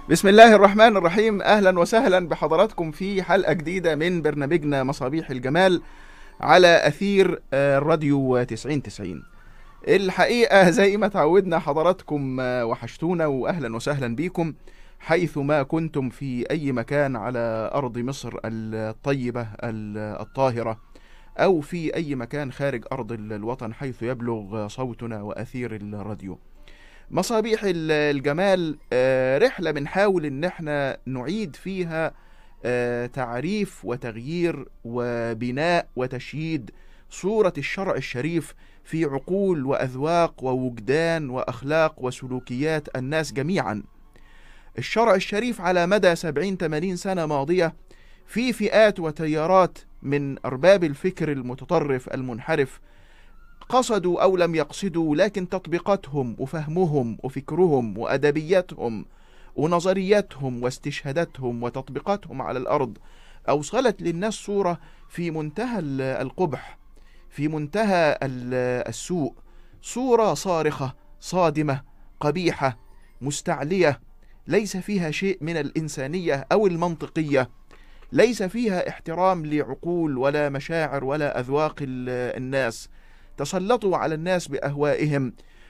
بسم الله الرحمن الرحيم اهلا وسهلا بحضراتكم في حلقه جديده من برنامجنا مصابيح الجمال على اثير آه، الراديو 9090 الحقيقه زي ما تعودنا حضراتكم آه، وحشتونا واهلا وسهلا بيكم حيث ما كنتم في اي مكان على ارض مصر الطيبه ال- الطاهره او في اي مكان خارج ارض ال- الوطن حيث يبلغ صوتنا واثير الراديو مصابيح ال- الجمال آه، رحلة بنحاول إن احنا نعيد فيها آه، تعريف وتغيير وبناء وتشييد صورة الشرع الشريف في عقول وأذواق ووجدان وأخلاق وسلوكيات الناس جميعا الشرع الشريف على مدى سبعين تمانين سنة ماضية في فئات وتيارات من أرباب الفكر المتطرف المنحرف قصدوا أو لم يقصدوا لكن تطبيقاتهم وفهمهم وفكرهم وأدبياتهم ونظرياتهم واستشهاداتهم وتطبيقاتهم على الأرض أوصلت للناس صورة في منتهى ال- القبح في منتهى ال- السوء صورة صارخة صادمة قبيحة مستعلية ليس فيها شيء من الإنسانية أو المنطقية ليس فيها احترام لعقول ولا مشاعر ولا أذواق ال- الناس تسلطوا على الناس بأهوائهم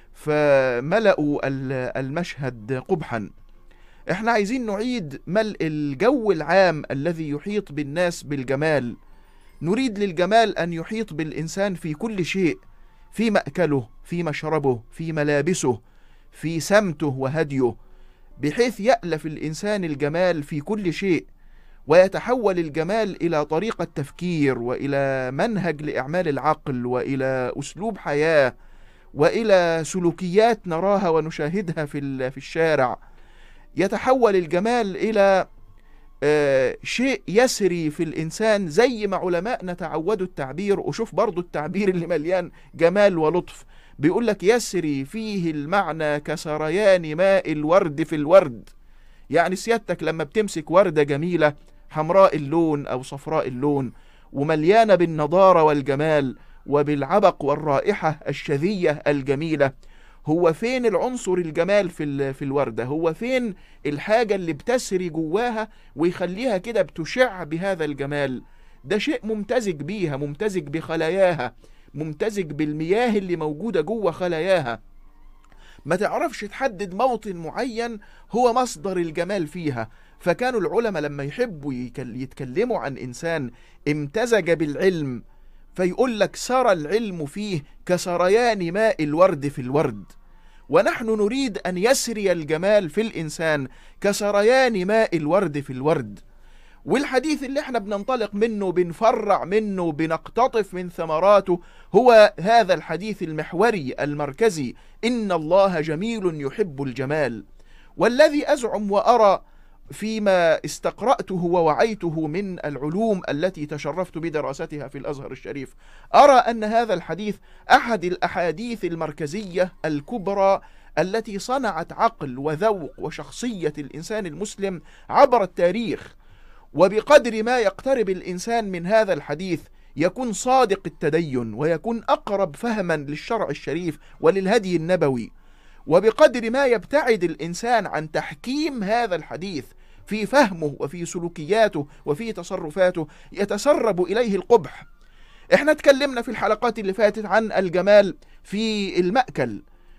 فملأوا ال- المشهد قبحا احنا عايزين نعيد ملء الجو العام الذي يحيط بالناس بالجمال نريد للجمال أن يحيط بالإنسان في كل شيء في مأكله في مشربه في ملابسه في سمته وهديه بحيث يألف الإنسان الجمال في كل شيء ويتحول الجمال إلى طريقة تفكير وإلى منهج لإعمال العقل وإلى أسلوب حياة وإلى سلوكيات نراها ونشاهدها في ال- في الشارع يتحول الجمال إلى آه، شيء يسري في الإنسان زي ما علماءنا تعودوا التعبير وشوف برضو التعبير اللي مليان جمال ولطف بيقول لك يسري فيه المعنى كسريان ماء الورد في الورد يعني سيادتك لما بتمسك وردة جميلة حمراء اللون أو صفراء اللون ومليانة بالنضارة والجمال وبالعبق والرائحة الشذية الجميلة هو فين العنصر الجمال في ال- في الوردة هو فين الحاجة اللي بتسري جواها ويخليها كده بتشع بهذا الجمال ده شيء ممتزج بيها ممتزج بخلاياها ممتزج بالمياه اللي موجودة جوه خلاياها ما تعرفش تحدد موطن معين هو مصدر الجمال فيها فكانوا العلماء لما يحبوا يكل- يتكلموا عن إنسان امتزج بالعلم فيقول لك سرى العلم فيه كسريان ماء الورد في الورد ونحن نريد أن يسري الجمال في الإنسان كسريان ماء الورد في الورد والحديث اللي احنا بننطلق منه بنفرع منه بنقتطف من ثمراته هو هذا الحديث المحوري المركزي إن الله جميل يحب الجمال والذي أزعم وأرى فيما استقرأته ووعيته من العلوم التي تشرفت بدراستها في الأزهر الشريف أرى أن هذا الحديث أحد الأحاديث المركزية الكبرى التي صنعت عقل وذوق وشخصية الإنسان المسلم عبر التاريخ وبقدر ما يقترب الإنسان من هذا الحديث يكون صادق التدين ويكون أقرب فهما للشرع الشريف وللهدي النبوي وبقدر ما يبتعد الإنسان عن تحكيم هذا الحديث في فهمه وفي سلوكياته وفي تصرفاته يتسرب إليه القبح احنا اتكلمنا في الحلقات اللي فاتت عن الجمال في المأكل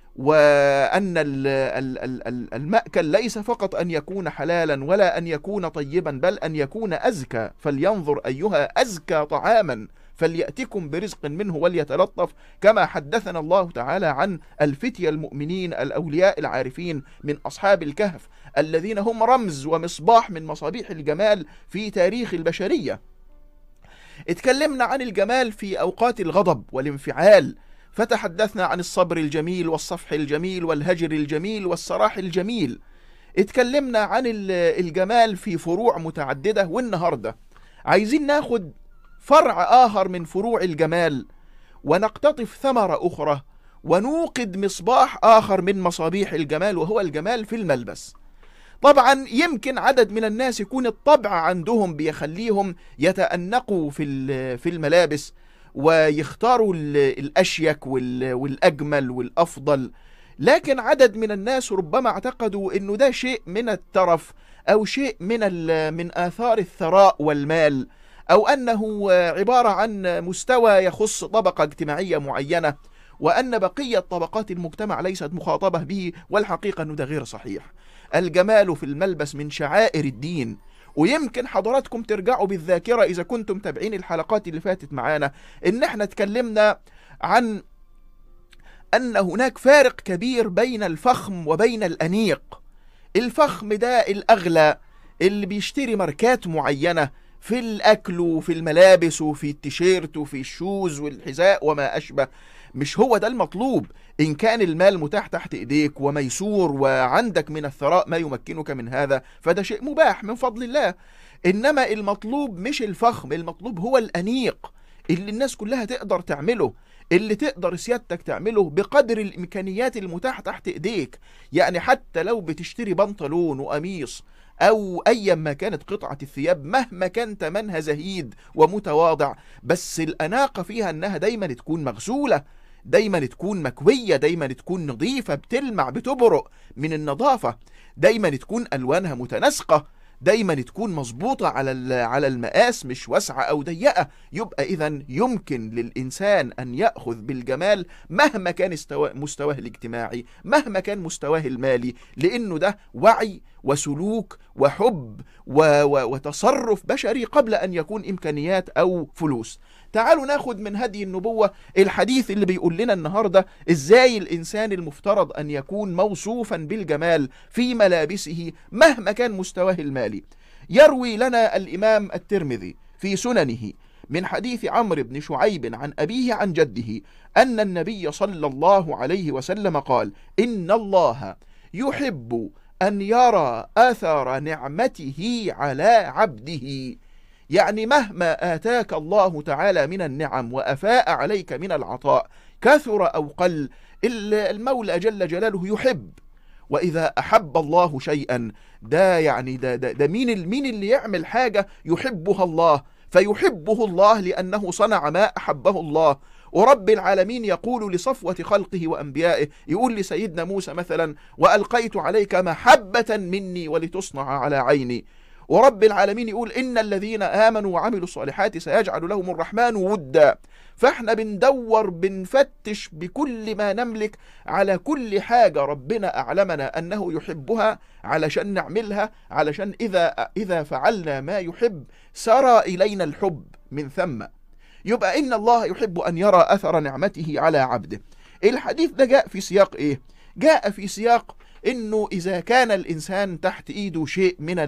وأن ال- ال- ال- ال- المأكل ليس فقط أن يكون حلالا ولا أن يكون طيبا بل أن يكون أزكى فلينظر أيها أزكى طعاما فليأتكم برزق منه وليتلطف كما حدثنا الله تعالى عن الفتية المؤمنين الأولياء العارفين من أصحاب الكهف الذين هم رمز ومصباح من مصابيح الجمال في تاريخ البشرية اتكلمنا عن الجمال في أوقات الغضب والانفعال فتحدثنا عن الصبر الجميل والصفح الجميل والهجر الجميل والسراح الجميل اتكلمنا عن ال- الجمال في فروع متعددة والنهاردة عايزين ناخد فرع آخر من فروع الجمال ونقتطف ثمرة أخرى ونوقد مصباح آخر من مصابيح الجمال وهو الجمال في الملبس طبعا يمكن عدد من الناس يكون الطبع عندهم بيخليهم يتأنقوا في ال- في الملابس ويختاروا ال- الأشيك وال- والأجمل والأفضل لكن عدد من الناس ربما اعتقدوا انه ده شيء من الترف او شيء من من اثار الثراء والمال او انه عباره عن مستوى يخص طبقه اجتماعيه معينه وان بقيه طبقات المجتمع ليست مخاطبه به والحقيقه انه ده غير صحيح الجمال في الملبس من شعائر الدين ويمكن حضراتكم ترجعوا بالذاكره اذا كنتم تابعين الحلقات اللي فاتت معانا ان احنا اتكلمنا عن ان هناك فارق كبير بين الفخم وبين الانيق الفخم ده الاغلى اللي بيشتري ماركات معينه في الاكل وفي الملابس وفي التيشيرت وفي الشوز والحذاء وما اشبه مش هو ده المطلوب إن كان المال متاح تحت إيديك وميسور وعندك من الثراء ما يمكنك من هذا فده شيء مباح من فضل الله إنما المطلوب مش الفخم المطلوب هو الأنيق اللي الناس كلها تقدر تعمله اللي تقدر سيادتك تعمله بقدر الإمكانيات المتاحة تحت إيديك يعني حتى لو بتشتري بنطلون وقميص أو أيا ما كانت قطعة الثياب مهما كان تمنها زهيد ومتواضع بس الأناقة فيها أنها دايما تكون مغسولة دايما تكون مكوية دايما تكون نظيفة بتلمع بتبرق من النظافة دايما تكون ألوانها متناسقة دايما تكون مظبوطة على على المقاس مش واسعة أو ضيقة يبقى إذا يمكن للإنسان أن يأخذ بالجمال مهما كان مستواه الاجتماعي مهما كان مستواه المالي لأنه ده وعي وسلوك وحب و و وتصرف بشري قبل أن يكون إمكانيات أو فلوس تعالوا ناخد من هدي النبوة الحديث اللي بيقول لنا النهاردة ازاي الانسان المفترض ان يكون موصوفا بالجمال في ملابسه مهما كان مستواه المالي يروي لنا الامام الترمذي في سننه من حديث عمرو بن شعيب عن أبيه عن جده أن النبي صلى الله عليه وسلم قال إن الله يحب أن يرى أثر نعمته على عبده يعني مهما آتاك الله تعالى من النعم وأفاء عليك من العطاء كثر أو قل المولى جل جلاله يحب وإذا أحب الله شيئا ده يعني ده, ده, ده مين, مين اللي يعمل حاجة يحبها الله فيحبه الله لأنه صنع ما أحبه الله ورب العالمين يقول لصفوة خلقه وأنبيائه يقول لسيدنا موسى مثلا وألقيت عليك محبة مني ولتصنع على عيني ورب العالمين يقول إن الذين آمنوا وعملوا الصالحات سيجعل لهم الرحمن ودا فاحنا بندور بنفتش بكل ما نملك على كل حاجة ربنا أعلمنا أنه يحبها علشان نعملها علشان إذا, إذا فعلنا ما يحب سرى إلينا الحب من ثم يبقى إن الله يحب أن يرى أثر نعمته على عبده الحديث ده جاء في سياق إيه؟ جاء في سياق إنه إذا كان الإنسان تحت إيده شيء من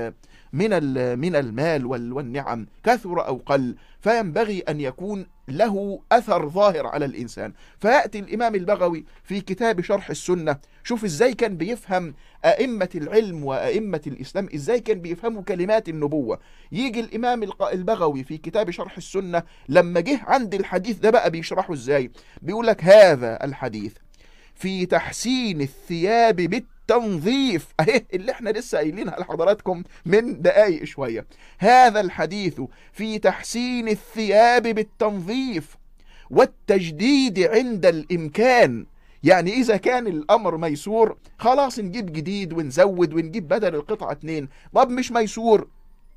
من من المال والنعم كثر أو قل فينبغي أن يكون له أثر ظاهر على الإنسان فيأتي الإمام البغوي في كتاب شرح السنة شوف إزاي كان بيفهم أئمة العلم وأئمة الإسلام إزاي كان بيفهموا كلمات النبوة يجي الإمام البغوي في كتاب شرح السنة لما جه عند الحديث ده بقى بيشرحه إزاي بيقول لك هذا الحديث في تحسين الثياب بالتالي تنظيف اهي اللي احنا لسه قايلينها لحضراتكم من دقايق شويه هذا الحديث في تحسين الثياب بالتنظيف والتجديد عند الامكان يعني اذا كان الامر ميسور خلاص نجيب جديد ونزود ونجيب بدل القطعه اتنين طب مش ميسور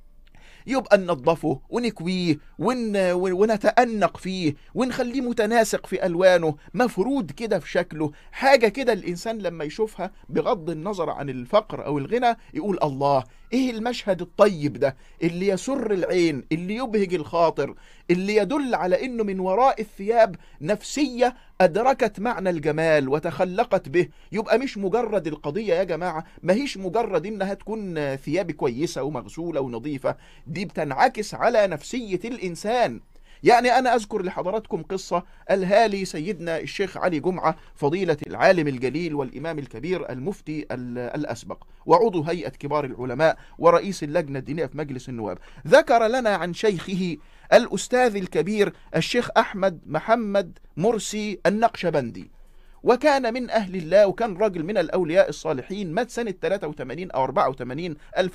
يبقى ننظفه ونكويه ون... ونتأنق فيه ونخليه متناسق في ألوانه مفرود كده في شكله حاجة كده الإنسان لما يشوفها بغض النظر عن الفقر أو الغنى يقول الله إيه المشهد الطيب ده اللي يسر العين اللي يبهج الخاطر اللي يدل على إنه من وراء الثياب نفسية أدركت معنى الجمال وتخلقت به يبقى مش مجرد القضية يا جماعة ما هيش مجرد إنها تكون ثياب كويسة ومغسولة ونظيفة دي بتنعكس على نفسية الإنسان يعني أنا أذكر لحضراتكم قصة الهالي سيدنا الشيخ علي جمعة فضيلة العالم الجليل والإمام الكبير المفتي الأسبق وعضو هيئة كبار العلماء ورئيس اللجنة الدينية في مجلس النواب ذكر لنا عن شيخه الأستاذ الكبير الشيخ أحمد محمد مرسي النقشبندي وكان من أهل الله وكان راجل من الأولياء الصالحين مات سنة 83 أو 84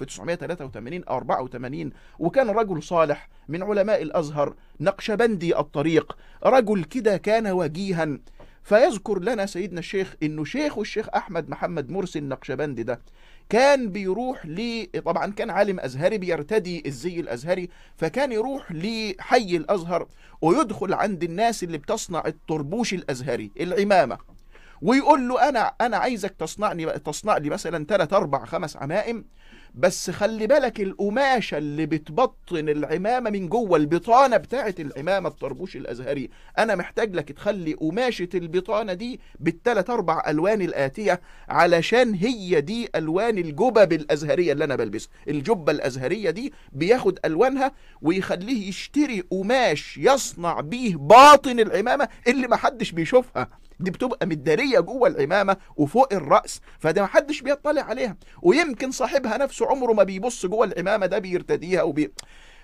1983 أو 84 وكان رجل صالح من علماء الأزهر نقشبندي الطريق رجل كده كان وجيها فيذكر لنا سيدنا الشيخ انه شيخ الشيخ احمد محمد مرسي النقشبندي ده كان بيروح ل طبعا كان عالم ازهري بيرتدي الزي الازهري فكان يروح لحي الازهر ويدخل عند الناس اللي بتصنع الطربوش الازهري العمامه ويقول له انا انا عايزك تصنعني تصنع لي مثلا 3 4 5 عمائم بس خلي بالك القماشة اللي بتبطن العمامة من جوه البطانة بتاعة العمامة الطربوش الأزهري أنا محتاج لك تخلي قماشة البطانة دي بالتلات أربع ألوان الآتية علشان هي دي ألوان الجبب الأزهرية اللي أنا بلبسها الجبة الأزهرية دي بياخد ألوانها ويخليه يشتري قماش يصنع بيه باطن العمامة اللي محدش بيشوفها دي بتبقى متداريه جوه العمامه وفوق الراس فده محدش بيطلع عليها ويمكن صاحبها نفسه عمره ما بيبص جوه العمامه ده بيرتديها وبي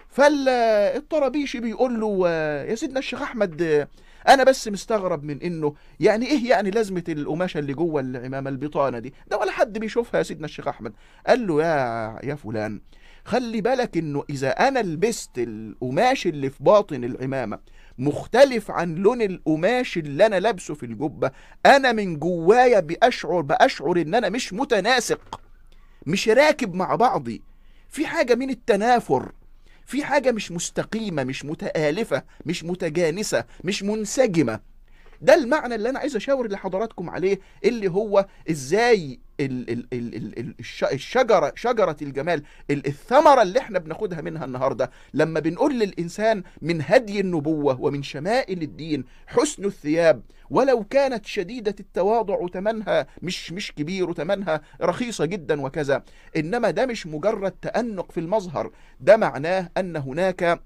فالطرابيشي بيقول له يا سيدنا الشيخ احمد انا بس مستغرب من انه يعني ايه يعني لازمه القماشه اللي جوه العمامه البطانه دي ده ولا حد بيشوفها يا سيدنا الشيخ احمد قال له يا يا فلان خلي بالك انه اذا انا لبست القماش اللي في باطن العمامه مختلف عن لون القماش اللي انا لابسه في الجبه انا من جوايا باشعر باشعر ان انا مش متناسق مش راكب مع بعضي في حاجه من التنافر في حاجه مش مستقيمه مش متآلفه مش متجانسه مش منسجمه ده المعنى اللي انا عايز اشاور لحضراتكم عليه اللي هو ازاي ال ال ال ال ال الشجرة شجرة الجمال الثمرة اللي احنا بناخدها منها النهاردة لما بنقول للإنسان من هدي النبوة ومن شمائل الدين حسن الثياب ولو كانت شديدة التواضع وتمنها مش مش كبير وتمنها رخيصة جدا وكذا إنما ده مش مجرد تأنق في المظهر ده معناه أن هناك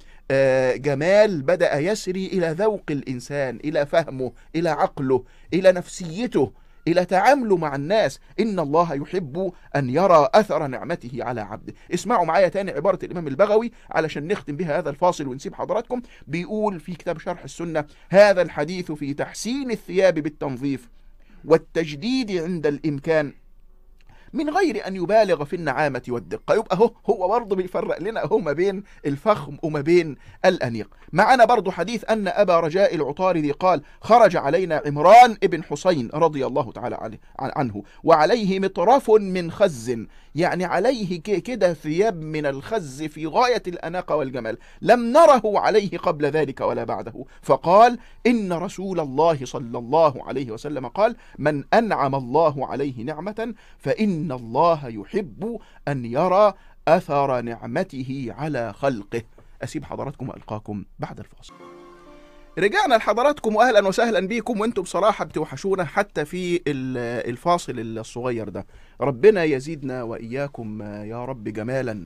جمال بدأ يسري إلى ذوق الإنسان إلى فهمه إلى عقله إلى نفسيته إلى تعامله مع الناس إن الله يحب أن يرى أثر نعمته على عبده اسمعوا معايا تاني عبارة الإمام البغوي علشان نختم بها هذا الفاصل ونسيب حضراتكم بيقول في كتاب شرح السنة هذا الحديث في تحسين الثياب بالتنظيف والتجديد عند الإمكان من غير أن يبالغ في النعامة والدقة يبقى هو هو برضه بيفرق لنا هو ما بين الفخم وما بين الأنيق معنا برضه حديث أن أبا رجاء العطاردي قال خرج علينا عمران ابن حسين رضي الله تعالى عليه عنه وعليه مطرف من خز يعني عليه كده ثياب من الخز في غاية الأناقة والجمال لم نره عليه قبل ذلك ولا بعده فقال إن رسول الله صلى الله عليه وسلم قال من أنعم الله عليه نعمة فإن الله يحب أن يرى أثر نعمته على خلقه أسيب حضراتكم وألقاكم بعد الفاصل رجعنا لحضراتكم واهلا وسهلا بيكم وانتم بصراحه بتوحشونا حتى في الفاصل الصغير ده ربنا يزيدنا واياكم يا رب جمالا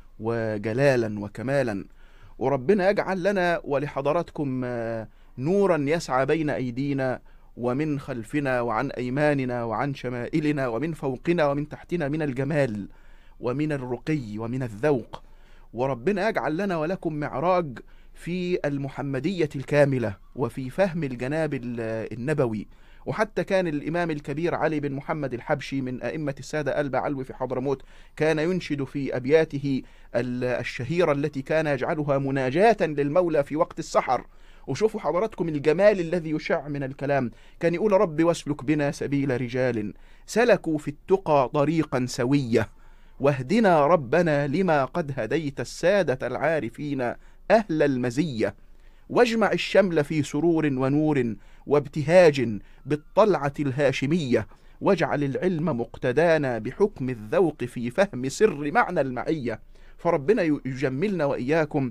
وجلالا وكمالا وربنا يجعل لنا ولحضراتكم نورا يسعى بين ايدينا ومن خلفنا وعن ايماننا وعن شمائلنا ومن فوقنا ومن تحتنا من الجمال ومن الرقي ومن الذوق وربنا يجعل لنا ولكم معراج في المحمدية الكاملة وفي فهم الجناب النبوي وحتى كان الإمام الكبير علي بن محمد الحبشي من أئمة السادة ألبا علوي في حضرموت كان ينشد في أبياته الشهيرة التي كان يجعلها مناجاة للمولى في وقت السحر وشوفوا حضراتكم الجمال الذي يشع من الكلام كان يقول رب واسلك بنا سبيل رجال سلكوا في التقى طريقا سوية واهدنا ربنا لما قد هديت السادة العارفين أهل المزية واجمع الشمل في سرور ونور وابتهاج بالطلعة الهاشمية واجعل العلم مقتدانا بحكم الذوق في فهم سر معنى المعية فربنا يجملنا وإياكم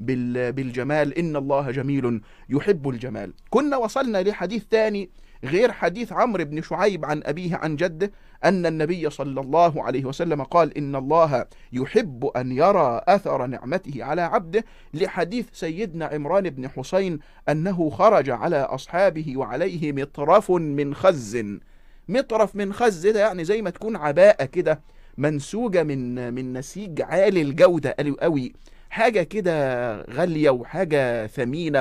بالجمال إن الله جميل يحب الجمال كنا وصلنا لحديث ثاني غير حديث عمرو بن شعيب عن أبيه عن جده أن النبي صلى الله عليه وسلم قال إن الله يحب أن يرى أثر نعمته على عبده لحديث سيدنا عمران بن حسين أنه خرج على أصحابه وعليه مطرف من خز مطرف من خز ده يعني زي ما تكون عباءة كده منسوجة من من نسيج عالي الجودة قوي قوي حاجة كده غالية وحاجة ثمينة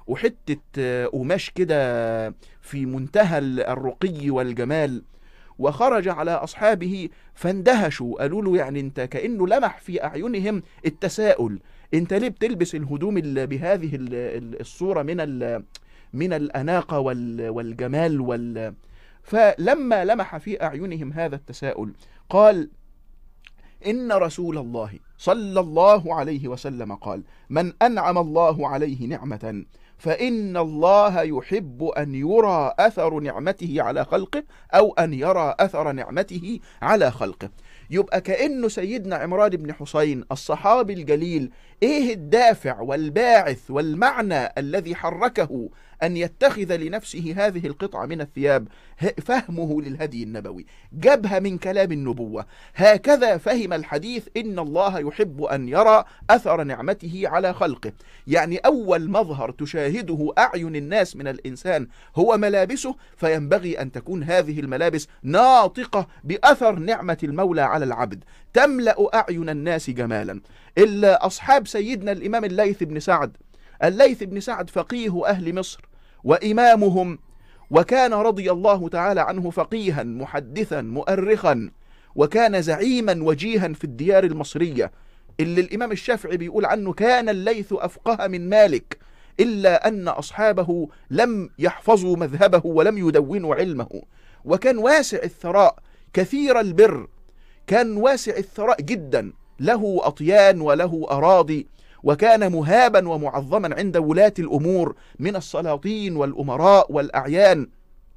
وحتة قماش كده في منتهى الرقي والجمال وخرج على أصحابه فاندهشوا قالوا له يعني انت كأنه لمح في أعينهم التساؤل انت ليه بتلبس الهدوم بهذه الصورة من من الأناقة وال والجمال وال فلما لمح في أعينهم هذا التساؤل قال إن رسول الله صلى الله عليه وسلم قال من أنعم الله عليه نعمة فإن الله يحب أن يرى أثر نعمته على خلقه أو أن يرى أثر نعمته على خلقه يبقى كأنه سيدنا عمران بن حسين الصحابي الجليل ايه الدافع والباعث والمعنى الذي حركه أن يتخذ لنفسه هذه القطعة من الثياب فهمه للهدي النبوي جابها من كلام النبوة هكذا فهم الحديث إن الله يحب أن يرى أثر نعمته على خلقه يعني أول مظهر تشاهده أعين الناس من الإنسان هو ملابسه فينبغي أن تكون هذه الملابس ناطقة بأثر نعمة المولى على العبد تملأ أعين الناس جمالا إلا أصحاب سيدنا الإمام الليث بن سعد الليث بن سعد فقيه أهل مصر وإمامهم وكان رضي الله تعالى عنه فقيها محدثا مؤرخا وكان زعيما وجيها في الديار المصرية اللي الإمام الشافعي بيقول عنه كان الليث أفقه من مالك إلا أن أصحابه لم يحفظوا مذهبه ولم يدونوا علمه وكان واسع الثراء كثير البر كان واسع الثراء جدا له أطيان وله أراضي وكان مهابا ومعظما عند ولاة الأمور من السلاطين والأمراء والأعيان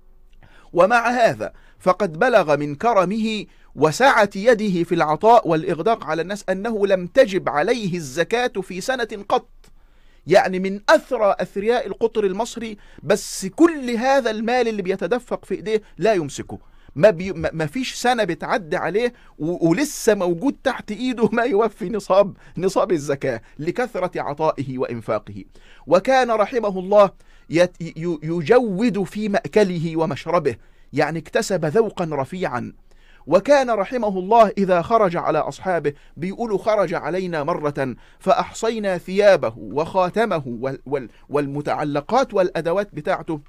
ومع هذا فقد بلغ من كرمه وسعة يده في العطاء والإغداق على الناس أنه لم تجب عليه الزكاة في سنة قط يعني من أثرى أثرياء القطر المصري بس كل هذا المال اللي بيتدفق في إيديه لا يمسكه ما, بي ما فيش سنة بتعدي عليه ولسه موجود تحت إيده ما يوفي نصاب نصاب الزكاة لكثرة عطائه وإنفاقه وكان رحمه الله يجود في مأكله ومشربه يعني اكتسب ذوقا رفيعا وكان رحمه الله إذا خرج على أصحابه بيقولوا خرج علينا مرة فأحصينا ثيابه وخاتمه والمتعلقات والأدوات بتاعته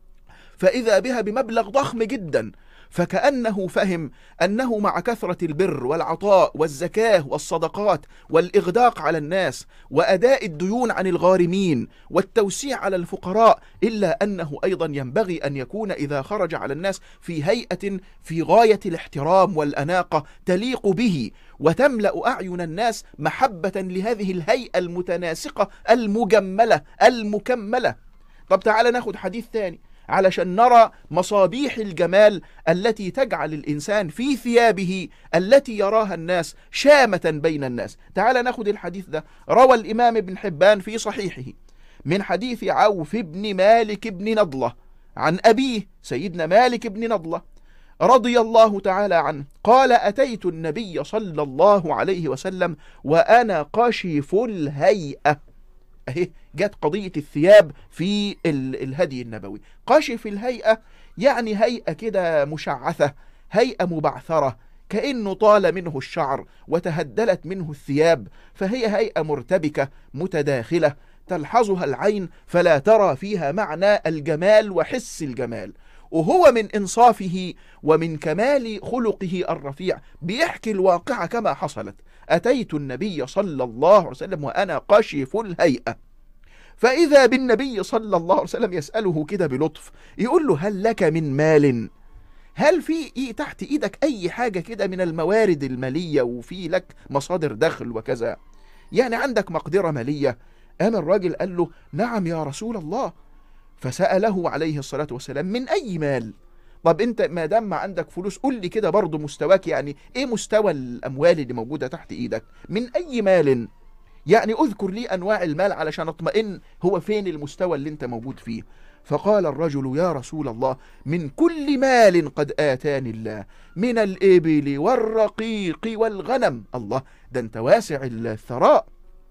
فإذا بها بمبلغ ضخم جدا فكأنه فهم أنه مع كثرة البر والعطاء والزكاة والصدقات والإغداق على الناس وأداء الديون عن الغارمين والتوسيع على الفقراء إلا أنه أيضا ينبغي أن يكون إذا خرج على الناس في هيئة في غاية الاحترام والأناقة تليق به وتملأ أعين الناس محبة لهذه الهيئة المتناسقة المجملة المكملة طب تعال ناخد حديث ثاني علشان نرى مصابيح الجمال التي تجعل الإنسان في ثيابه التي يراها الناس شامة بين الناس تعال ناخد الحديث ده روى الإمام ابن حبان في صحيحه من حديث عوف بن مالك بن نضلة عن أبيه سيدنا مالك بن نضلة رضي الله تعالى عنه قال أتيت النبي صلى الله عليه وسلم وأنا قشف الهيئة اهي جت قضية الثياب في الهدي النبوي قشف الهيئة يعني هيئة كده مشعثة هيئة مبعثرة كأنه طال منه الشعر وتهدلت منه الثياب فهي هيئة مرتبكة متداخلة تلحظها العين فلا ترى فيها معنى الجمال وحس الجمال وهو من إنصافه ومن كمال خلقه الرفيع بيحكي الواقعة كما حصلت أتيت النبي صلى الله عليه وسلم وأنا قشف الهيئة فإذا بالنبي صلى الله عليه وسلم يسأله كده بلطف يقول له هل لك من مال هل في إيه تحت إيدك أي حاجة كده من الموارد المالية وفي لك مصادر دخل وكذا يعني عندك مقدرة مالية قام الراجل قال له نعم يا رسول الله فسأله عليه الصلاة والسلام من أي مال طب انت ما دام ما عندك فلوس قول لي كده برضه مستواك يعني ايه مستوى الاموال اللي موجوده تحت ايدك من اي مال يعني اذكر لي انواع المال علشان اطمئن هو فين المستوى اللي انت موجود فيه فقال الرجل يا رسول الله من كل مال قد آتاني الله من الإبل والرقيق والغنم الله ده انت واسع الثراء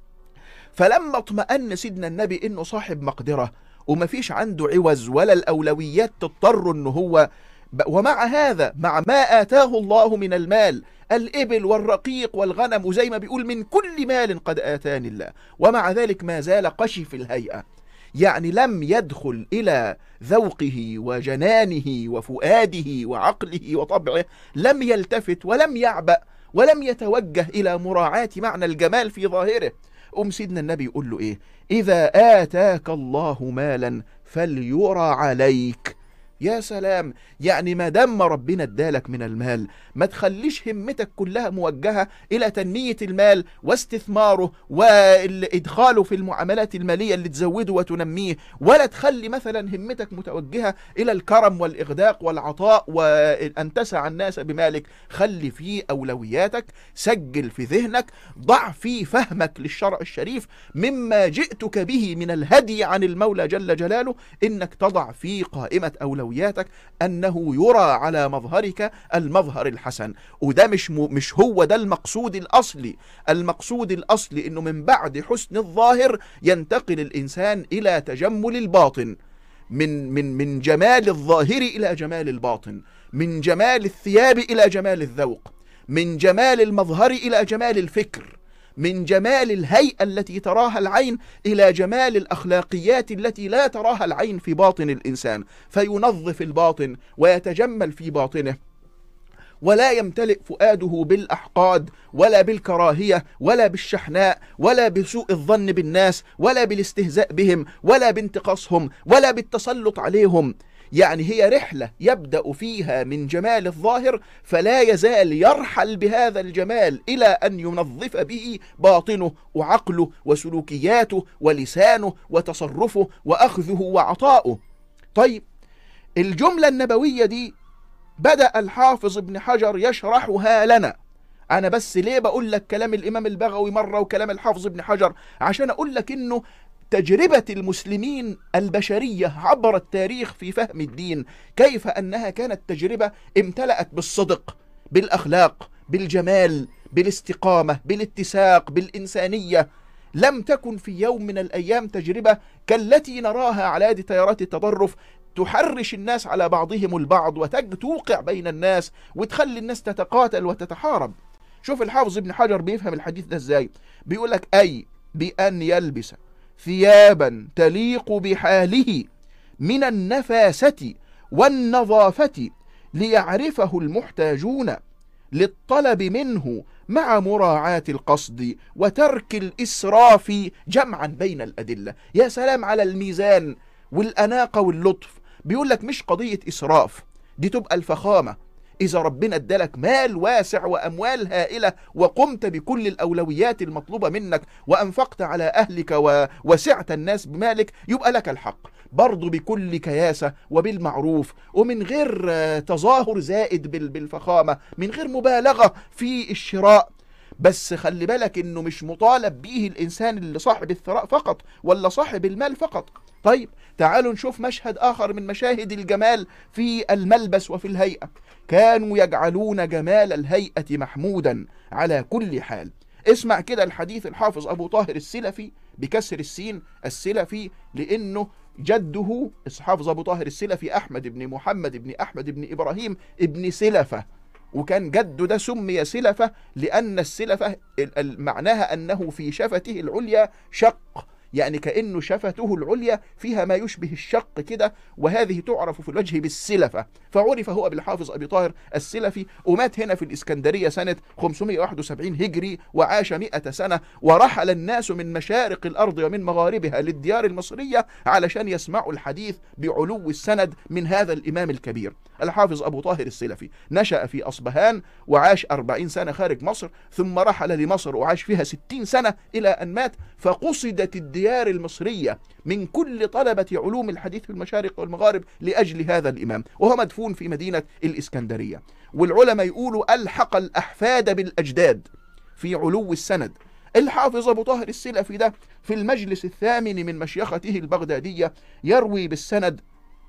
فلما اطمأن سيدنا النبي انه صاحب مقدرة ومفيش عنده عوز ولا الأولويات تضطر انه هو ومع هذا مع ما آتاه الله من المال الإبل والرقيق والغنم وزي ما بيقول من كل مال قد آتاني الله ومع ذلك ما زال قشف الهيئة يعني لم يدخل إلى ذوقه وجنانه وفؤاده وعقله وطبعه لم يلتفت ولم يعبأ ولم يتوجه إلى مراعاة معنى الجمال في ظاهره أم سيدنا النبي يقول له إيه إذا آتاك الله مالا فليرى عليك يا سلام يعني ما دام ربنا ادالك من المال ما تخليش همتك كلها موجهة إلى تنمية المال واستثماره وإدخاله في المعاملات المالية اللي تزوده وتنميه ولا تخلي مثلا همتك متوجهة إلى الكرم والإغداق والعطاء وأن تسع الناس بمالك خلي فيه أولوياتك سجل في ذهنك ضع في فهمك للشرع الشريف مما جئتك به من الهدي عن المولى جل جلاله إنك تضع في قائمة أولوياتك أنه يرى على مظهرك المظهر الحسن وده مش م... مش هو ده المقصود الأصلي المقصود الأصلي إنه من بعد حسن الظاهر ينتقل الإنسان إلى تجمل الباطن من من من جمال الظاهر إلى جمال الباطن من جمال الثياب إلى جمال الذوق من جمال المظهر إلى جمال الفكر من جمال الهيئة التي تراها العين إلى جمال الأخلاقيات التي لا تراها العين في باطن الإنسان فينظف الباطن ويتجمل في باطنه ولا يمتلئ فؤاده بالأحقاد ولا بالكراهية ولا بالشحناء ولا بسوء الظن بالناس ولا بالاستهزاء بهم ولا بانتقاصهم ولا بالتسلط عليهم يعني هي رحلة يبدأ فيها من جمال الظاهر فلا يزال يرحل بهذا الجمال إلى أن ينظف به باطنه وعقله وسلوكياته ولسانه وتصرفه وأخذه وعطاؤه طيب الجملة النبوية دي بدأ الحافظ ابن حجر يشرحها لنا أنا بس ليه بقول لك كلام الإمام البغوي مرة وكلام الحافظ ابن حجر عشان أقول لك إنه تجربة المسلمين البشرية عبر التاريخ في فهم الدين كيف أنها كانت تجربة امتلأت بالصدق بالأخلاق بالجمال بالاستقامة بالاتساق بالإنسانية لم تكن في يوم من الأيام تجربة كالتي نراها على يد تيارات التطرف تحرش الناس على بعضهم البعض وتوقع بين الناس وتخلي الناس تتقاتل وتتحارب شوف الحافظ ابن حجر بيفهم الحديث ده ازاي بيقول لك أي بأن يلبس ثيابا تليق بحاله من النفاسة والنظافة ليعرفه المحتاجون للطلب منه مع مراعاة القصد وترك الإسراف جمعا بين الأدلة يا سلام على الميزان والأناقة واللطف بيقول لك مش قضية إسراف دي تبقى الفخامة إذا ربنا ادالك مال واسع وأموال هائلة وقمت بكل الأولويات المطلوبة منك وأنفقت على أهلك ووسعت الناس بمالك يبقى لك الحق برضه بكل كياسة وبالمعروف ومن غير تظاهر زائد بالفخامة من غير مبالغة في الشراء بس خلي بالك انه مش مطالب به الانسان اللي صاحب الثراء فقط ولا صاحب المال فقط طيب تعالوا نشوف مشهد آخر من مشاهد الجمال في الملبس وفي الهيئة كانوا يجعلون جمال الهيئة محمودا على كل حال اسمع كده الحديث الحافظ أبو طاهر السلفي بكسر السين السلفي لأنه جده حافظ أبو طاهر السلفي أحمد بن محمد بن أحمد بن إبراهيم ابن سلفة وكان جده ده سمي سلفة لأن السلفة معناها أنه في شفته العليا شق يعني كأنه شفته العليا فيها ما يشبه الشق كده وهذه تعرف في الوجه بالسلفة فعرف هو بالحافظ أبي طاهر السلفي ومات هنا في الإسكندرية سنة 571 هجري وعاش 100 سنة ورحل الناس من مشارق الأرض ومن مغاربها للديار المصرية علشان يسمعوا الحديث بعلو السند من هذا الإمام الكبير الحافظ أبو طاهر السلفي نشأ في أصبهان وعاش 40 سنة خارج مصر ثم رحل لمصر وعاش فيها 60 سنة إلى أن مات فقصدت الديار المصرية من كل طلبة علوم الحديث في المشارق والمغارب لأجل هذا الإمام وهو مدفون في مدينة الإسكندرية والعلماء يقولوا ألحق الأحفاد بالأجداد في علو السند الحافظ أبو طاهر السلفي ده في المجلس الثامن من مشيخته البغدادية يروي بالسند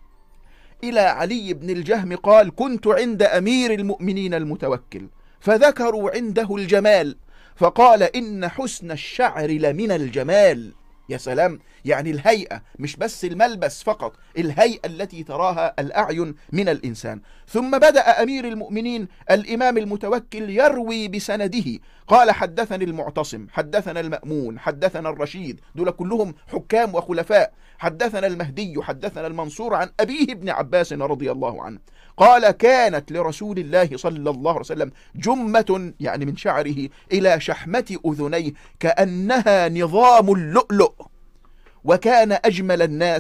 إلى علي بن الجهم قال كنت عند أمير المؤمنين المتوكل فذكروا عنده الجمال فقال إن حسن الشعر لمن الجمال يا سلام يعني الهيئة مش بس الملبس فقط الهيئة التي تراها الأعين من الإنسان ثم بدأ أمير المؤمنين الإمام المتوكل يروي بسنده قال حدثني المعتصم حدثنا المأمون حدثنا الرشيد دول كلهم حكام وخلفاء حدثنا المهدي حدثنا المنصور عن أبيه ابن عباس رضي الله عنه قال كانت لرسول الله صلى الله عليه وسلم جمة يعني من شعره إلى شحمة أذنيه كأنها نظام اللؤلؤ وكان أجمل الناس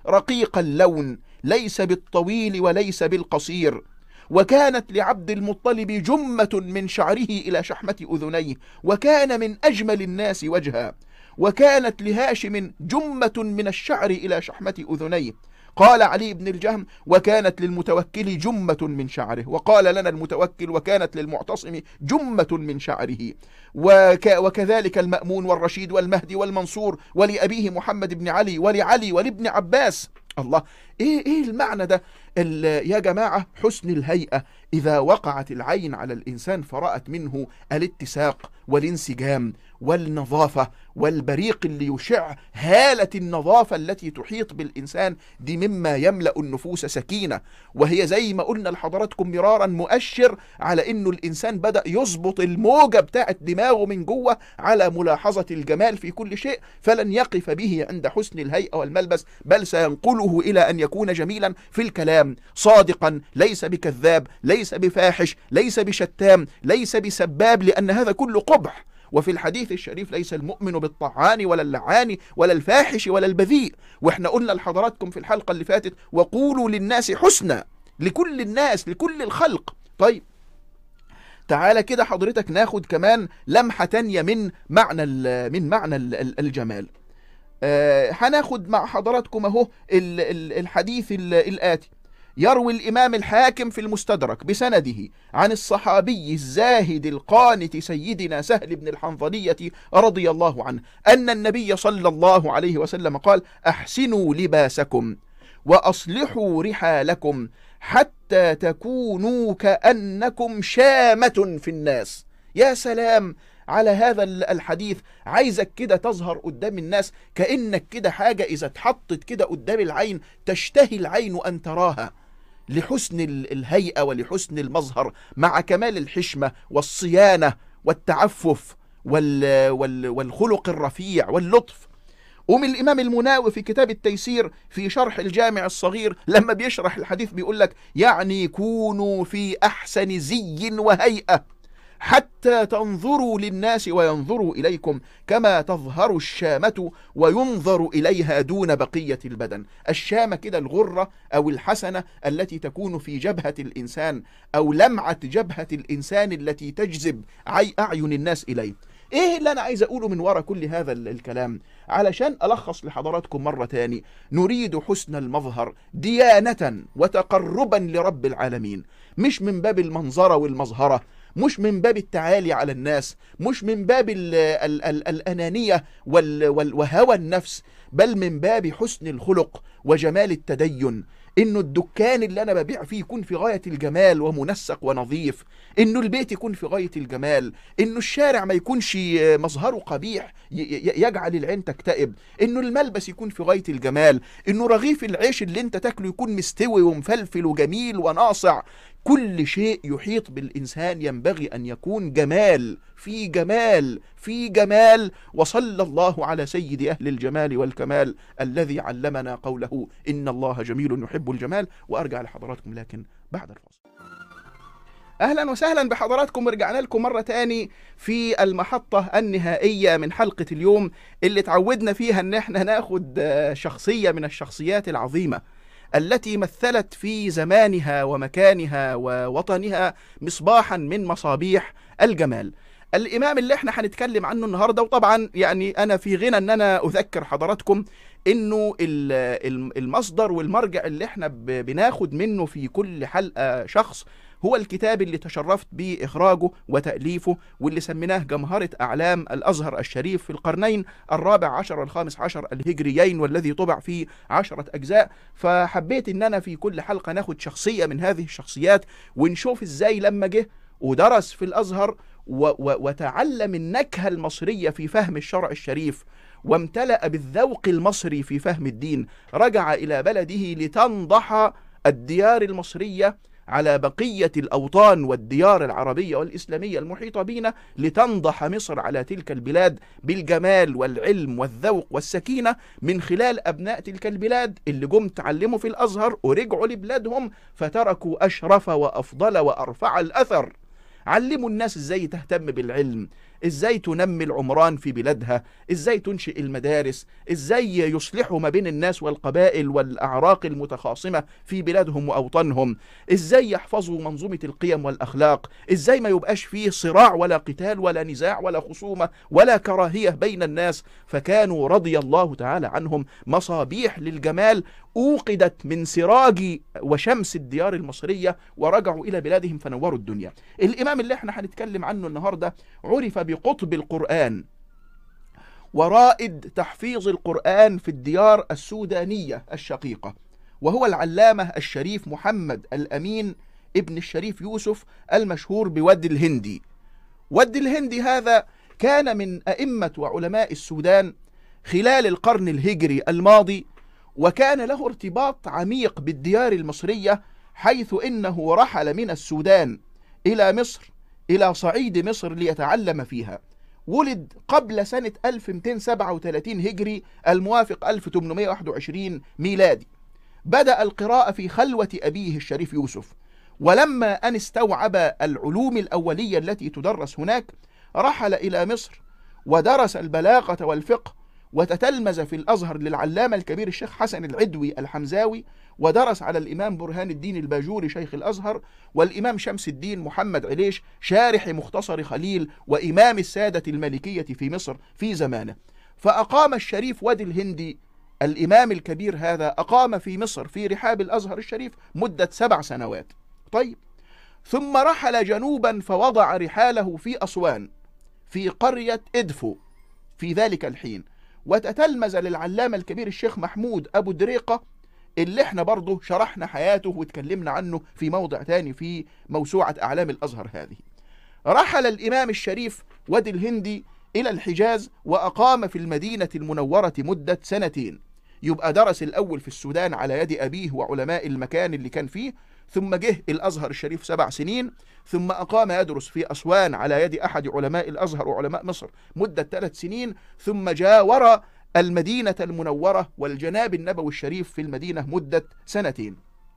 رقيق اللون ليس بالطويل وليس بالقصير وكانت لعبد المطلب جمة من شعره إلى شحمة أذنيه وكان من أجمل الناس وجها وكانت لهاشم جمة من الشعر إلى شحمة أذنيه قال علي بن الجهم وكانت للمتوكل جمة من شعره وقال لنا المتوكل وكانت للمعتصم جمة من شعره وك وكذلك المأمون والرشيد والمهدي والمنصور ولأبيه محمد بن علي ولعلي ولابن عباس الله ايه ايه المعنى ده يا جماعة حسن الهيئة إذا وقعت العين على الإنسان فرأت منه الاتساق والانسجام والنظافة والبريق اللي يشع هالة النظافة التي تحيط بالإنسان دي مما يملأ النفوس سكينة وهي زي ما قلنا لحضراتكم مرارا مؤشر على أنه الإنسان بدأ يظبط الموجة بتاعت دماغه من جوه على ملاحظة الجمال في كل شيء فلن يقف به عند حسن الهيئة والملبس بل سينقله إلى أن يكون جميلا في الكلام صادقا ليس بكذاب ليس بفاحش ليس بشتام ليس بسباب لأن هذا كله قبح وفي الحديث الشريف ليس المؤمن بالطعان ولا اللعان ولا الفاحش ولا البذيء واحنا قلنا لحضراتكم في الحلقة اللي فاتت وقولوا للناس حسنا لكل الناس لكل الخلق طيب تعالى كده حضرتك ناخد كمان لمحة تانية من معنى من معنى الجمال آه هناخد مع حضراتكم اهو الحديث الآتي يروي الإمام الحاكم في المستدرك بسنده عن الصحابي الزاهد القانت سيدنا سهل بن الحنظلية رضي الله عنه أن النبي صلى الله عليه وسلم قال أحسنوا لباسكم وأصلحوا رحالكم حتى تكونوا كأنكم شامة في الناس يا سلام على هذا الحديث عايزك كده تظهر قدام الناس كأنك كده حاجة إذا اتحطت كده قدام العين تشتهي العين أن تراها لحسن الهيئة ولحسن المظهر مع كمال الحشمة والصيانة والتعفف والخلق الرفيع واللطف ومن الإمام المناوي في كتاب التيسير في شرح الجامع الصغير لما بيشرح الحديث بيقول لك يعني كونوا في أحسن زي وهيئة حتى تنظروا للناس وينظروا إليكم كما تظهر الشامة وينظر إليها دون بقية البدن الشامة كده الغرة أو الحسنة التي تكون في جبهة الإنسان أو لمعة جبهة الإنسان التي تجذب أعين الناس إليه ايه اللي انا عايز اقوله من وراء كل هذا الكلام علشان الخص لحضراتكم مرة تاني نريد حسن المظهر ديانة وتقربا لرب العالمين مش من باب المنظرة والمظهرة مش من باب التعالي على الناس مش من باب ال ال ال الأنانية وهوى النفس بل من باب حسن الخلق وجمال التدين انه الدكان اللي انا ببيع فيه يكون في غاية الجمال ومنسق ونظيف انه البيت يكون في غاية الجمال انه الشارع ما يكونش مظهره قبيح يجعل العين تكتئب انه الملبس يكون في غاية الجمال انه رغيف العيش اللي انت تاكله يكون مستوي ومفلفل وجميل وناصع كل شيء يحيط بالإنسان ينبغي أن يكون جمال في جمال في جمال وصلى الله على سيد أهل الجمال والكمال الذي علمنا قوله إن الله جميل يحب الجمال وأرجع لحضراتكم لكن بعد الفاصل اهلا وسهلا بحضراتكم رجعنا لكم مره تاني في المحطه النهائيه من حلقه اليوم اللي تعودنا فيها ان احنا ناخد شخصيه من الشخصيات العظيمه التي مثلت في زمانها ومكانها ووطنها مصباحا من مصابيح الجمال الإمام اللي احنا هنتكلم عنه النهاردة وطبعا يعني أنا في غنى أن أنا أذكر حضراتكم انه المصدر والمرجع اللي احنا بناخد منه في كل حلقة شخص هو الكتاب اللي تشرفت بإخراجه وتأليفه واللي سميناه جمهرة أعلام الأزهر الشريف في القرنين الرابع عشر والخامس عشر الهجريين والذي طبع في عشرة أجزاء فحبيت إن أنا في كل حلقة ناخد شخصية من هذه الشخصيات ونشوف إزاي لما جه ودرس في الأزهر وتعلم النكهة المصرية في فهم الشرع الشريف وامتلأ بالذوق المصري في فهم الدين رجع إلى بلده لتنضح الديار المصرية على بقية الأوطان والديار العربية والإسلامية المحيطة بنا لتنضح مصر على تلك البلاد بالجمال والعلم والذوق والسكينة من خلال أبناء تلك البلاد اللي جم تعلموا في الأزهر ورجعوا لبلادهم فتركوا أشرف وأفضل وأرفع الأثر علموا الناس ازاي تهتم بالعلم ازاي تنمي العمران في بلادها ازاي تنشئ المدارس ازاي يصلحوا ما بين الناس والقبائل والاعراق المتخاصمه في بلادهم واوطانهم ازاي يحفظوا منظومه القيم والاخلاق ازاي ما يبقاش فيه صراع ولا قتال ولا نزاع ولا خصومه ولا كراهيه بين الناس فكانوا رضي الله تعالى عنهم مصابيح للجمال اوقدت من سراج وشمس الديار المصريه ورجعوا الى بلادهم فنوروا الدنيا الامام اللي احنا هنتكلم عنه النهارده عرف بقطب القرآن ورائد تحفيظ القرآن في الديار السودانية الشقيقة وهو العلامة الشريف محمد الأمين ابن الشريف يوسف المشهور بود الهندي ود الهندي هذا كان من أئمة وعلماء السودان خلال القرن الهجري الماضي وكان له ارتباط عميق بالديار المصرية حيث إنه رحل من السودان إلى مصر إلى صعيد مصر ليتعلم فيها ولد قبل سنة 1237 هجري الموافق 1821 ميلادي بدأ القراءة في خلوة أبيه الشريف يوسف ولما أن استوعب العلوم الأولية التي تدرس هناك رحل إلى مصر ودرس البلاغة والفقه وتتلمذ في الأزهر للعلامة الكبير الشيخ حسن العدوي الحمزاوي ودرس على الإمام برهان الدين الباجوري شيخ الأزهر والإمام شمس الدين محمد عليش شارح مختصر خليل وإمام السادة الملكية في مصر في زمانه فأقام الشريف ودي الهندي الإمام الكبير هذا أقام في مصر في رحاب الأزهر الشريف مدة سبع سنوات طيب ثم رحل جنوبا فوضع رحاله في أسوان في قرية إدفو في ذلك الحين وتتلمذ للعلامة الكبير الشيخ محمود أبو دريقة اللي احنا برضه شرحنا حياته واتكلمنا عنه في موضع تاني في موسوعة أعلام الأزهر هذه رحل الإمام الشريف ودي الهندي إلى الحجاز وأقام في المدينة المنورة مدة سنتين يبقى درس الأول في السودان على يد أبيه وعلماء المكان اللي كان فيه ثم جه الأزهر الشريف سبع سنين ثم أقام يدرس في أسوان على يد أحد علماء الأزهر وعلماء مصر مدة ثلاث سنين ثم جاور المدينة المنورة والجناب النبوي الشريف في المدينة مدة سنتين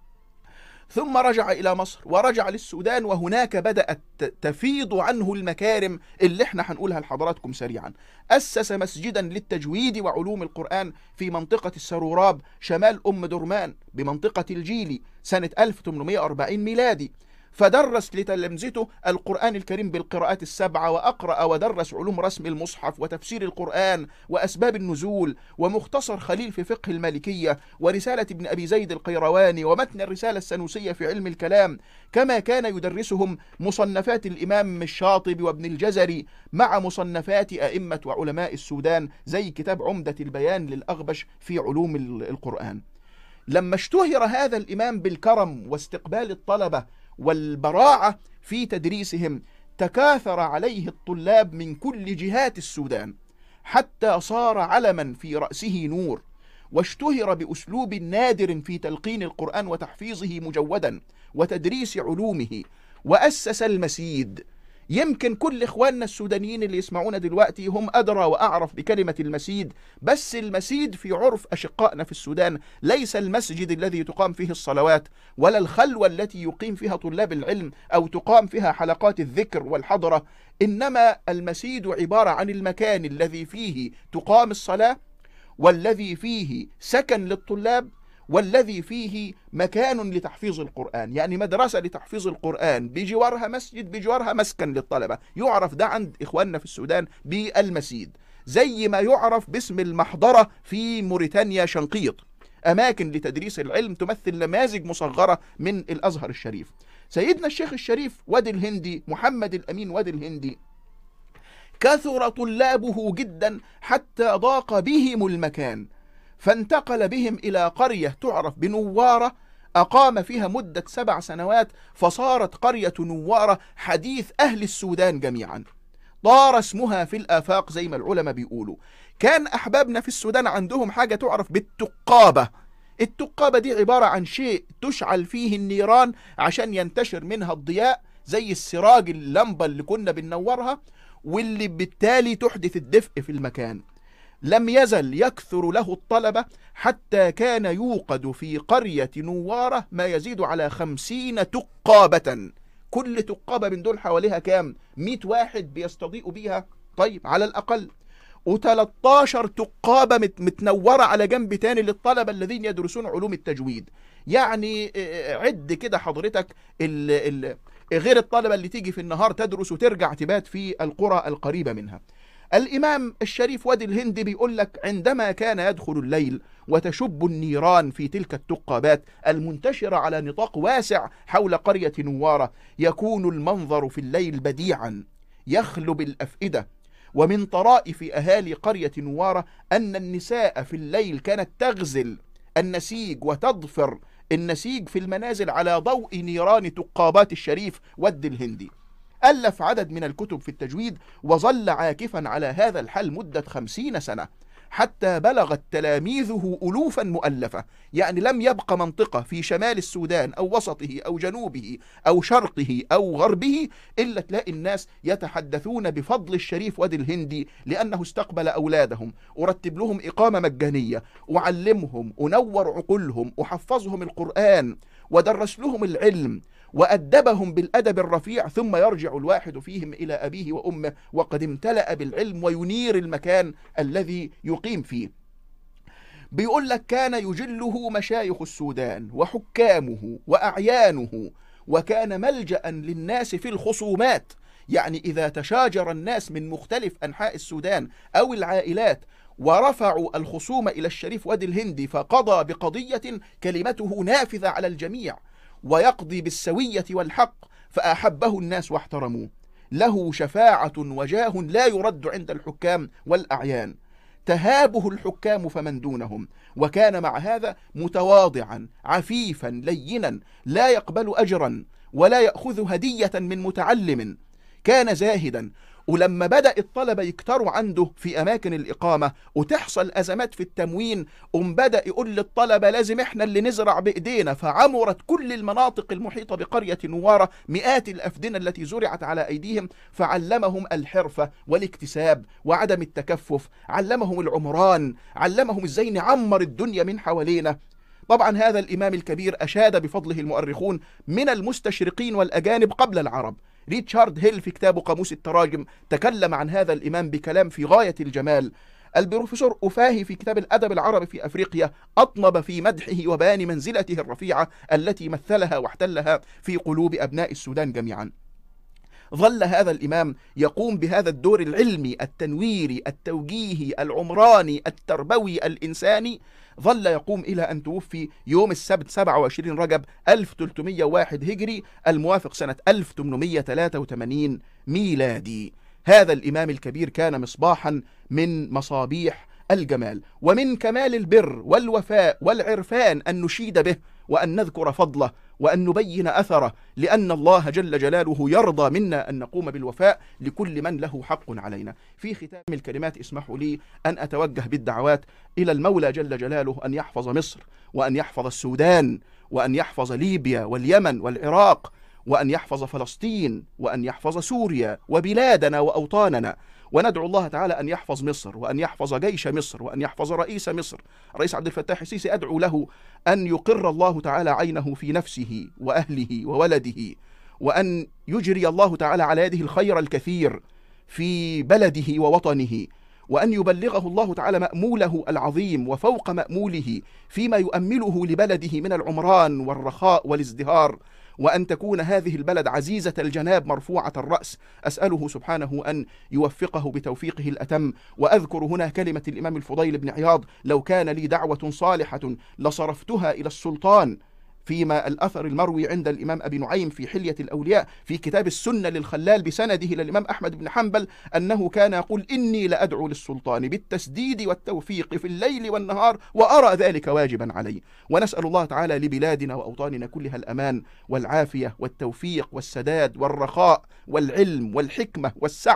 ثم رجع إلى مصر ورجع للسودان وهناك بدأت تفيض عنه المكارم اللي احنا هنقولها لحضراتكم سريعا أسس مسجدا للتجويد وعلوم القرآن في منطقة السروراب شمال أم درمان بمنطقة الجيلي سنة 1840 ميلادي فدرس لتلامذته القرآن الكريم بالقراءات السبعة وأقرأ ودرس علوم رسم المصحف وتفسير القرآن وأسباب النزول ومختصر خليل في فقه المالكية ورسالة ابن أبي زيد القيرواني ومتن الرسالة السنوسية في علم الكلام كما كان يدرسهم مصنفات الإمام الشاطبي وابن الجزري مع مصنفات أئمة وعلماء السودان زي كتاب عمدة البيان للأغبش في علوم القرآن لما اشتهر هذا الإمام بالكرم واستقبال الطلبة والبراعة في تدريسهم تكاثر عليه الطلاب من كل جهات السودان حتى صار علما في رأسه نور واشتهر بأسلوب نادر في تلقين القرآن وتحفيظه مجودا وتدريس علومه وأسس المسيد يمكن كل إخواننا السودانيين اللي يسمعونا دلوقتي هم أدرى وأعرف بكلمة المسيد بس المسيد في عرف أشقائنا في السودان ليس المسجد الذي تقام فيه الصلوات ولا الخلوة التي يقيم فيها طلاب العلم أو تقام فيها حلقات الذكر والحضرة إنما المسيد عبارة عن المكان الذي فيه تقام الصلاة والذي فيه سكن للطلاب والذي فيه مكان لتحفيظ القرآن يعني مدرسة لتحفيظ القرآن بجوارها مسجد بجوارها مسكن للطلبة يعرف ده عند إخواننا في السودان بالمسيد زي ما يعرف باسم المحضرة في موريتانيا شنقيط أماكن لتدريس العلم تمثل نماذج مصغرة من الأزهر الشريف سيدنا الشيخ الشريف وادي الهندي محمد الأمين وادي الهندي كثر طلابه جدا حتى ضاق بهم المكان فانتقل بهم إلى قرية تعرف بنوارة أقام فيها مدة سبع سنوات فصارت قرية نوارة حديث أهل السودان جميعا طار اسمها في الآفاق زي ما العلماء بيقولوا كان أحبابنا في السودان عندهم حاجة تعرف بالتقابة التقابة دي عبارة عن شيء تشعل فيه النيران عشان ينتشر منها الضياء زي السراج اللمبة اللي كنا بننورها واللي بالتالي تحدث الدفء في المكان لم يزل يكثر له الطلبة حتى كان يوقد في قرية نوارة ما يزيد على خمسين تقابة كل تقابة من دول حواليها كام 100 واحد بيستضيئوا بيها طيب على الأقل و13 تقابة مت- متنورة على جنب تاني للطلبة الذين يدرسون علوم التجويد يعني آه، عد كده حضرتك ال ال غير الطلبة اللي تيجي في النهار تدرس وترجع تبات في القرى القريبة منها الإمام الشريف وادي الهند بيقول لك عندما كان يدخل الليل وتشب النيران في تلك التقابات المنتشرة على نطاق واسع حول قرية نوارة يكون المنظر في الليل بديعا يخلو بالأفئدة ومن طرائف أهالي قرية نوارة أن النساء في الليل كانت تغزل النسيج وتضفر النسيج في المنازل على ضوء نيران تقابات الشريف ود الهندي ألف عدد من الكتب في التجويد وظل عاكفا على هذا الحال مدة خمسين سنة حتى بلغت تلاميذه ألوفا مؤلفة يعني لم يبق منطقة في شمال السودان أو وسطه أو جنوبه أو شرقه أو غربه إلا تلاقي الناس يتحدثون بفضل الشريف وادي الهندي لأنه استقبل أولادهم أرتب لهم إقامة مجانية أعلمهم أنور عقولهم أحفظهم القرآن ودرس لهم العلم وأدبهم بالأدب الرفيع ثم يرجع الواحد فيهم إلى أبيه وأمه وقد امتلأ بالعلم وينير المكان الذي يقيم فيه بيقول لك كان يجله مشايخ السودان وحكامه وأعيانه وكان ملجأ للناس في الخصومات يعني إذا تشاجر الناس من مختلف أنحاء السودان أو العائلات ورفعوا الخصوم إلى الشريف وادي الهندي فقضى بقضية كلمته نافذة على الجميع ويقضي بالسوية والحق فأحبه الناس واحترموه له شفاعة وجاه لا يرد عند الحكام والأعيان تهابه الحكام فمن دونهم وكان مع هذا متواضعا عفيفا لينا لا يقبل أجرا ولا يأخذ هدية من متعلم كان زاهدا ولما بدأ الطلبة يكتروا عنده في أماكن الإقامة وتحصل أزمات في التموين قم بدأ يقول للطلبة لازم إحنا اللي نزرع بإيدينا فعمرت كل المناطق المحيطة بقرية نوارة مئات الأفدنة التي زرعت على أيديهم فعلمهم الحرفة والاكتساب وعدم التكفف علمهم العمران علمهم إزاي نعمر الدنيا من حوالينا طبعا هذا الإمام الكبير أشاد بفضله المؤرخون من المستشرقين والأجانب قبل العرب ريتشارد هيل في كتابه قاموس التراجم تكلم عن هذا الإمام بكلام في غاية الجمال البروفيسور أفاهي في كتاب الأدب العربي في أفريقيا أطنب في مدحه وبيان منزلته الرفيعة التي مثلها واحتلها في قلوب أبناء السودان جميعا ظل هذا الإمام يقوم بهذا الدور العلمي التنويري التوجيهي العمراني التربوي الإنساني ظل يقوم إلى أن توفي يوم السبت 27 رجب 1301 هجري الموافق سنة 1883 ميلادي هذا الإمام الكبير كان مصباحا من مصابيح الجمال ومن كمال البر والوفاء والعرفان أن نشيد به وأن نذكر فضله وأن نبين أثره لأن الله جل جلاله يرضى منا أن نقوم بالوفاء لكل من له حق علينا في ختام الكلمات اسمحوا لي أن أتوجه بالدعوات إلى المولى جل جلاله أن يحفظ مصر وأن يحفظ السودان وأن يحفظ ليبيا واليمن والعراق وأن يحفظ فلسطين وأن يحفظ سوريا وبلادنا وأوطاننا وندعو الله تعالى أن يحفظ مصر وأن يحفظ جيش مصر وأن يحفظ رئيس مصر رئيس عبد الفتاح السيسي أدعو له أن يقر الله تعالى عينه في نفسه وأهله وولده وأن يجري الله تعالى على يده الخير الكثير في بلده ووطنه وأن يبلغه الله تعالى مأموله العظيم وفوق مأموله فيما يؤمله لبلده من العمران والرخاء والازدهار وأن تكون هذه البلد عزيزة الجناب مرفوعة الرأس أسأله سبحانه أن يوفقه بتوفيقه الأتم وأذكر هنا كلمة الإمام الفضيل بن عياض لو كان لي دعوة صالحة لصرفتها إلى السلطان فيما الأثر المروي عند الإمام أبي نعيم في حلية الأولياء في كتاب السنة للخلال بسنده إلى الإمام أحمد بن حنبل أنه كان يقول إني لأدعو للسلطان بالتسديد والتوفيق في الليل والنهار وأرى ذلك واجبا علي ونسأل الله تعالى لبلادنا وأوطاننا كلها الأمان والعافية والتوفيق والسداد والرخاء والعلم والحكمة والسعة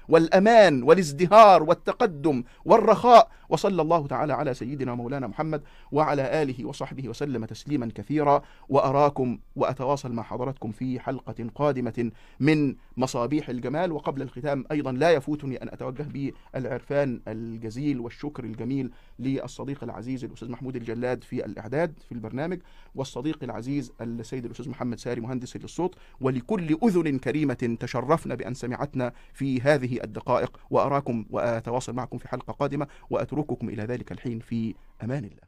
والأمان والازدهار والتقدم والرخاء وصلى الله تعالى على سيدنا مولانا محمد وعلى آله وصحبه وسلم تسليما كثيرا وأراكم وأتواصل مع حضراتكم في حلقة قادمة من مصابيح الجمال وقبل الختام أيضا لا يفوتني أن أتوجه بالعرفان الجزيل والشكر الجميل للصديق العزيز الأستاذ محمود الجلاد في الإعداد في البرنامج والصديق العزيز السيد الأستاذ محمد ساري مهندس للصوت ولكل أذن كريمة تشرفنا بأن سمعتنا في هذه الدقائق وأراكم وأتواصل معكم في حلقة قادمة وأترككم إلى ذلك الحين في أمان الله